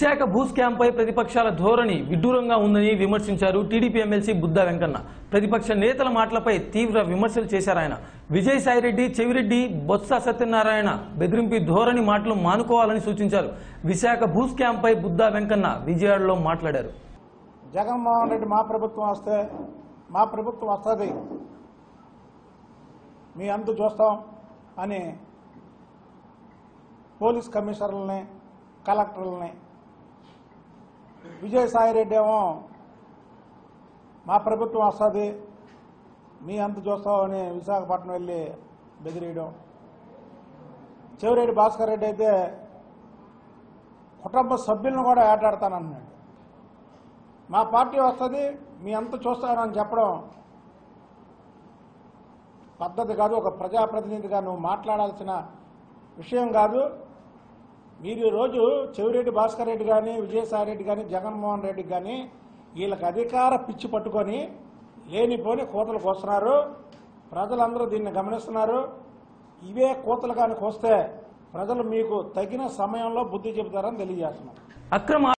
విశాఖ భూ స్కామ్పై ప్రతిపక్షాల ధోరణి విడ్డూరంగా ఉందని విమర్శించారు టీడీపీ ఎమ్మెల్సీ బుద్దా వెంకన్న ప్రతిపక్ష నేతల మాటలపై తీవ్ర విమర్శలు చేశారు ఆయన విజయసాయిరెడ్డి చెవిరెడ్డి బొత్స సత్యనారాయణ బెదిరింపి ధోరణి మాటలు మానుకోవాలని సూచించారు విశాఖ భూ స్కామ్పై బుద్దా వెంకన్న విజయవాడలో మాట్లాడారు జగన్మోహన్ రెడ్డి మా ప్రభుత్వం వస్తే మా ప్రభుత్వం వస్తుంది మీ అంతు చూస్తాం అని పోలీస్ కమిషనర్లని కలెక్టర్లని విజయసాయిరెడ్డి ఏమో మా ప్రభుత్వం వస్తుంది మీ అంతు చూస్తామని విశాఖపట్నం వెళ్ళి బెదిరియడం చెవిరెడ్డి భాస్కర్ రెడ్డి అయితే కుటుంబ సభ్యులను కూడా ఏటాడతానన్నాడు మా పార్టీ వస్తుంది మీ అంత చూస్తానని చెప్పడం పద్ధతి కాదు ఒక ప్రజాప్రతినిధిగా నువ్వు మాట్లాడాల్సిన విషయం కాదు మీరు ఈరోజు చెవిరెడ్డి భాస్కర్ రెడ్డి కానీ విజయసాయి రెడ్డి కానీ జగన్మోహన్ రెడ్డి కానీ వీళ్ళకి అధికార పిచ్చి పట్టుకొని లేనిపోని కోతలు కోస్తున్నారు ప్రజలందరూ దీన్ని గమనిస్తున్నారు ఇవే కోతలు కానీ కోస్తే ప్రజలు మీకు తగిన సమయంలో బుద్ధి చెబుతారని తెలియజేస్తున్నారు అక్రమ